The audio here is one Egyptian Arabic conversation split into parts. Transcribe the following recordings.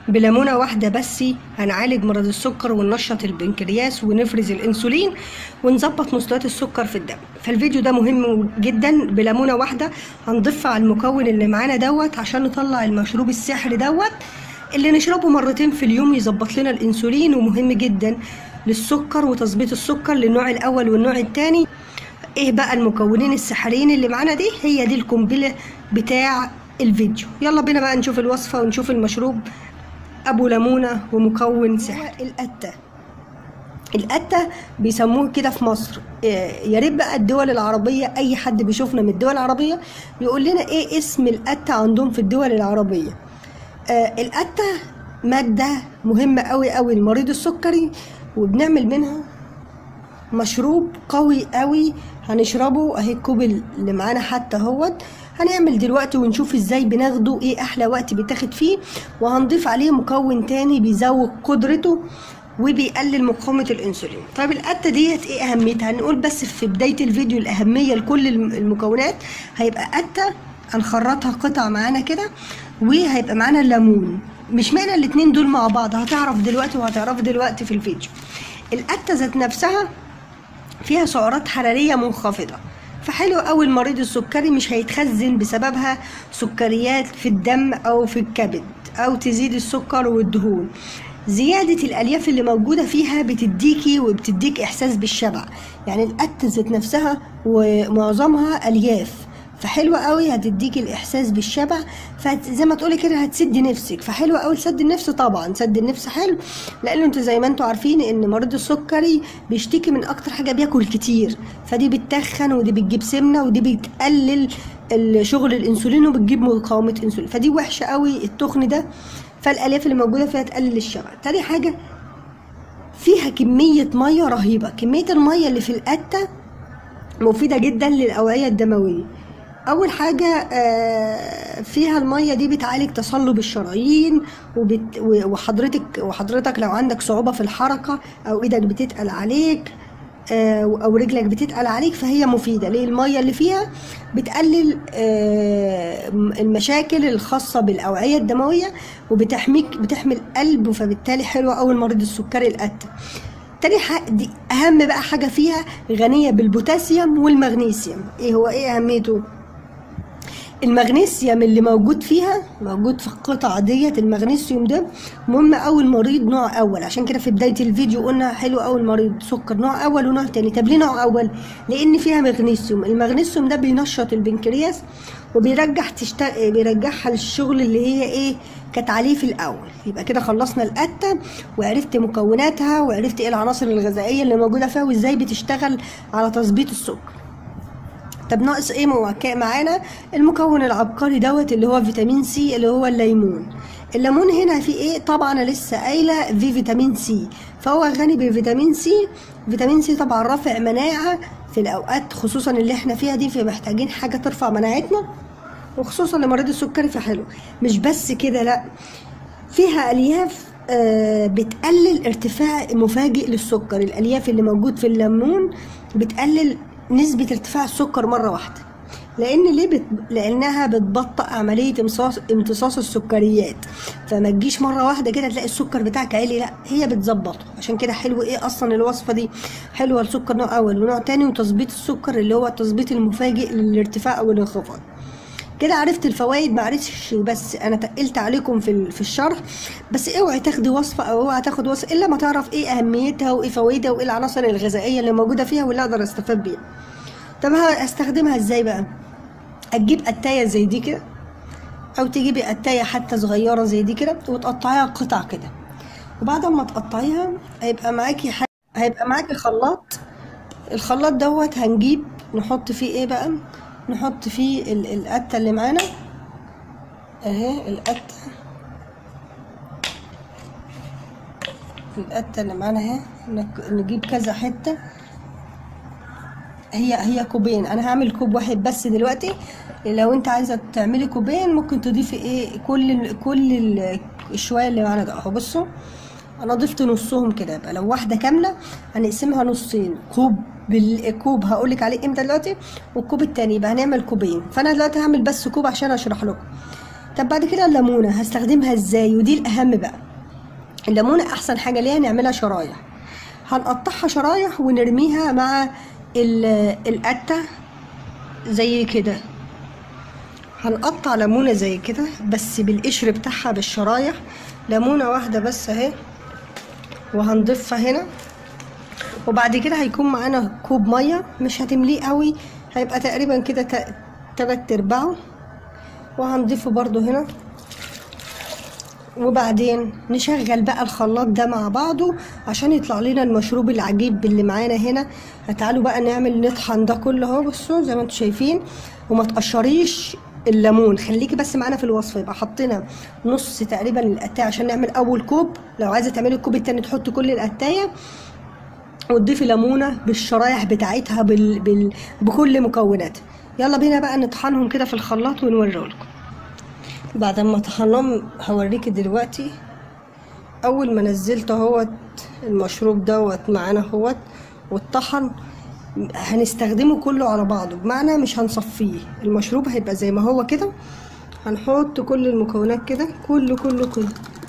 بليمونه واحده بس هنعالج مرض السكر وننشط البنكرياس ونفرز الانسولين ونظبط مستويات السكر في الدم فالفيديو ده مهم جدا بليمونه واحده هنضيفها على المكون اللي معانا دوت عشان نطلع المشروب السحري دوت اللي نشربه مرتين في اليوم يظبط لنا الانسولين ومهم جدا للسكر وتظبيط السكر للنوع الاول والنوع الثاني ايه بقى المكونين السحريين اللي معانا دي هي دي القنبله بتاع الفيديو يلا بينا بقى نشوف الوصفه ونشوف المشروب ابو ليمونه ومكون سحري القته القته بيسموه كده في مصر يا ريت بقى الدول العربيه اي حد بيشوفنا من الدول العربيه يقول لنا ايه اسم القته عندهم في الدول العربيه آه القته ماده مهمه قوي قوي للمريض السكري وبنعمل منها مشروب قوي قوي هنشربه اهي الكوب اللي معانا حتى اهوت هنعمل دلوقتي ونشوف ازاي بناخده ايه احلى وقت بيتاخد فيه وهنضيف عليه مكون تاني بيزود قدرته وبيقلل مقاومة الانسولين طيب القتة ديت ايه اهميتها هنقول بس في بداية الفيديو الاهمية لكل المكونات هيبقى قتة هنخرطها قطع معانا كده وهيبقى معانا الليمون مش معنى الاتنين دول مع بعض هتعرف دلوقتي وهتعرف دلوقتي في الفيديو القتة ذات نفسها فيها سعرات حرارية منخفضة فحلو قوي المريض السكري مش هيتخزن بسببها سكريات في الدم او في الكبد او تزيد السكر والدهون زيادة الألياف اللي موجودة فيها بتديكي وبتديك إحساس بالشبع يعني القتة ذات نفسها ومعظمها ألياف فحلوة قوي هتديكي الإحساس بالشبع فزي ما تقولي كده هتسد نفسك فحلوة قوي سد النفس طبعا سد النفس حلو لأنه انتوا زي ما انتوا عارفين إن مريض السكري بيشتكي من أكتر حاجة بياكل كتير فدي بتتخن ودي بتجيب سمنة ودي بتقلل شغل الانسولين وبتجيب مقاومه انسولين فدي وحشه قوي التخن ده فالالياف اللي موجوده فيها تقلل الشبع تاني حاجه فيها كميه ميه رهيبه كميه الميه اللي في القته مفيده جدا للاوعيه الدمويه اول حاجه فيها الميه دي بتعالج تصلب الشرايين وبت وحضرتك وحضرتك لو عندك صعوبه في الحركه او ايدك بتتقل عليك او رجلك بتتقل عليك فهي مفيده ليه الميه اللي فيها بتقلل المشاكل الخاصه بالاوعيه الدمويه وبتحميك بتحمي القلب فبالتالي حلوه قوي المريض السكري القتل تاني حاجة دي اهم بقى حاجه فيها غنيه بالبوتاسيوم والمغنيسيوم ايه هو ايه اهميته المغنيسيوم اللي موجود فيها موجود في القطعة ديت المغنيسيوم ده مهم قوي المريض نوع اول عشان كده في بداية الفيديو قلنا حلو قوي المريض سكر نوع اول ونوع تاني طب ليه نوع اول لان فيها مغنيسيوم المغنيسيوم ده بينشط البنكرياس وبيرجع تشت... بيرجعها للشغل اللي هي ايه كانت عليه في الاول يبقى كده خلصنا القته وعرفت مكوناتها وعرفت ايه العناصر الغذائيه اللي موجوده فيها وازاي بتشتغل على تظبيط السكر طب ناقص ايه معانا المكون العبقري دوت اللي هو فيتامين سي اللي هو الليمون الليمون هنا فيه ايه طبعا انا لسه قايله في فيتامين سي فهو غني بفيتامين سي فيتامين سي طبعا رافع مناعه في الاوقات خصوصا اللي احنا فيها دي فمحتاجين حاجه ترفع مناعتنا وخصوصا لمريض السكري فحلو مش بس كده لا فيها الياف آه بتقلل ارتفاع مفاجئ للسكر الالياف اللي موجود في الليمون بتقلل نسبة ارتفاع السكر مرة واحدة لان ليه بت... لانها بتبطئ عمليه امتصاص امتصاص السكريات فما تجيش مره واحده كده تلاقي السكر بتاعك عالي لا هي بتظبطه عشان كده حلو ايه اصلا الوصفه دي حلوه السكر نوع اول ونوع تاني وتظبيط السكر اللي هو التظبيط المفاجئ للارتفاع او الانخفاض كده عرفت الفوائد معرفتش بس انا تقلت عليكم في في الشرح بس اوعي تاخدي وصفه او اوعي تاخد وصفه الا ما تعرف ايه اهميتها وايه فوائدها وايه العناصر الغذائيه اللي موجوده فيها واللي اقدر استفاد بيها طب هستخدمها ازاي بقى هتجيب قتايه زي دي كده او تجيبي قتايه حتى صغيره زي دي كده وتقطعيها قطع كده وبعد ما تقطعيها هيبقى معاكي حاجة هيبقى معاكي خلاط الخلاط دوت هنجيب نحط فيه ايه بقى نحط فيه القته اللي معانا اهي القته القته اللي معانا اهي نجيب كذا حته هي هي كوبين انا هعمل كوب واحد بس دلوقتي لو انت عايزه تعملي كوبين ممكن تضيفي ايه كل ال كل ال الشويه اللي معانا ده اهو بصوا انا ضفت نصهم كده يبقى لو واحده كامله هنقسمها نصين كوب بالكوب هقولك عليه امتى دلوقتي والكوب التاني يبقى هنعمل كوبين فانا دلوقتي هعمل بس كوب عشان اشرح لكم طب بعد كده الليمونه هستخدمها ازاي ودي الاهم بقى الليمونه احسن حاجه ليها نعملها شرايح هنقطعها شرايح ونرميها مع ال- القته زي كده هنقطع ليمونه زي كده بس بالقشر بتاعها بالشرايح ليمونه واحده بس اهي وهنضيفها هنا وبعد كده هيكون معانا كوب ميه مش هتمليه قوي هيبقى تقريبا كده تا- تلات ارباعه وهنضيفه برضو هنا وبعدين نشغل بقى الخلاط ده مع بعضه عشان يطلع لنا المشروب العجيب اللي معانا هنا تعالوا بقى نعمل نطحن ده كله اهو بصوا زي ما انتم شايفين وما تقشريش الليمون خليكي بس معانا في الوصفه يبقى حطينا نص تقريبا القتايه عشان نعمل اول كوب لو عايزه تعملي الكوب التاني تحطي كل القتايه وتضيفي ليمونه بالشرايح بتاعتها بال... بال... بكل مكوناتها يلا بينا بقى نطحنهم كده في الخلاط ونوريه لكم بعد ما طحناهم هوريكي دلوقتي اول ما نزلت اهوت المشروب دوت معانا اهوت والطحن هنستخدمه كله على بعضه بمعنى مش هنصفيه المشروب هيبقى زي ما هو كده هنحط كل المكونات كده كله كله كله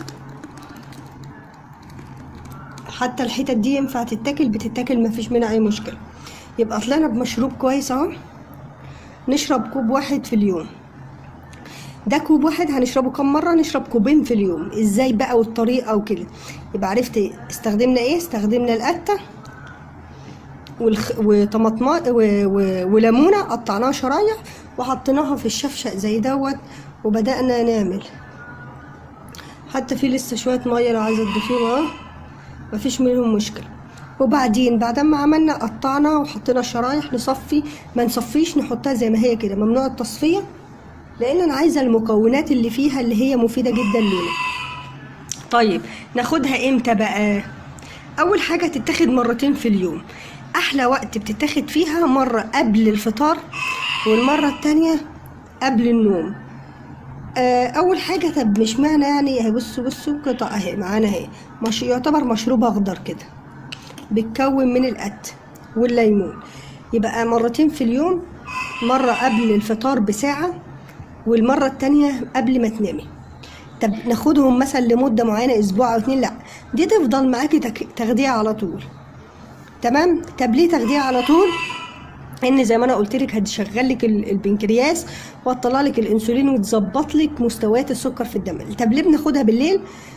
حتى الحتت دي ينفع تتاكل بتتاكل مفيش منها اي مشكله يبقى طلعنا بمشروب كويس اهو نشرب كوب واحد في اليوم ده كوب واحد هنشربه كم مرة نشرب كوبين في اليوم ازاي بقى والطريقة وكده يبقى عرفت استخدمنا ايه استخدمنا القتة والخ... وطماطما و... و... وليمونة قطعناها شرايح وحطيناها في الشفشق زي دوت وبدأنا نعمل حتى في لسه شوية مية لو عايزة تضيفيهم اهو مفيش منهم مشكلة وبعدين بعد ما عملنا قطعنا وحطينا شرايح نصفي ما نصفيش نحطها زي ما هي كده ممنوع التصفية لان انا عايزه المكونات اللي فيها اللي هي مفيده جدا لينا طيب ناخدها امتى بقى اول حاجه تتاخد مرتين في اليوم احلى وقت بتتاخد فيها مره قبل الفطار والمره التانية قبل النوم آه، اول حاجه طب مش معنى يعني اهي بصوا بصوا قطع اهي معانا اهي مش يعتبر مشروب اخضر كده بيتكون من القت والليمون يبقى مرتين في اليوم مرة قبل الفطار بساعة والمرة التانية قبل ما تنامي طب ناخدهم مثلا لمدة معينة أسبوع أو اتنين لأ دي تفضل معاكي تك- تاخديها على طول تمام طب ليه تاخديها على طول ان زي ما انا قلت لك هتشغل لك ال- البنكرياس وتطلع لك الانسولين وتظبط لك مستويات السكر في الدم طب ليه بناخدها بالليل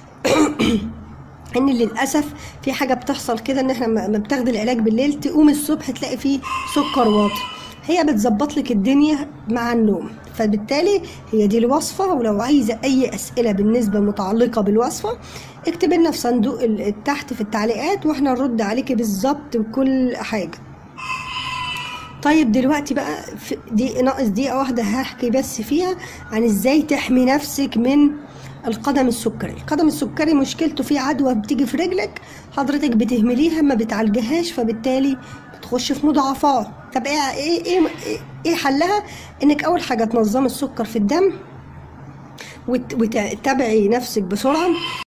ان للاسف في حاجه بتحصل كده ان احنا لما بتاخدي العلاج بالليل تقوم الصبح تلاقي فيه سكر واطي هي بتظبط لك الدنيا مع النوم فبالتالي هي دي الوصفه ولو عايزه اي اسئله بالنسبه متعلقه بالوصفه اكتب لنا في صندوق ال- تحت في التعليقات واحنا نرد عليكي بالظبط بكل حاجه طيب دلوقتي بقى في- دي ناقص دقيقة واحدة هحكي بس فيها عن ازاي تحمي نفسك من القدم السكري القدم السكري مشكلته فيه عدوى بتيجي في رجلك حضرتك بتهمليها ما بتعالجهاش فبالتالي بتخش في مضاعفات طب ايه ايه ايه, إيه حلها انك اول حاجة تنظمي السكر في الدم وت- وتتابعي نفسك بسرعة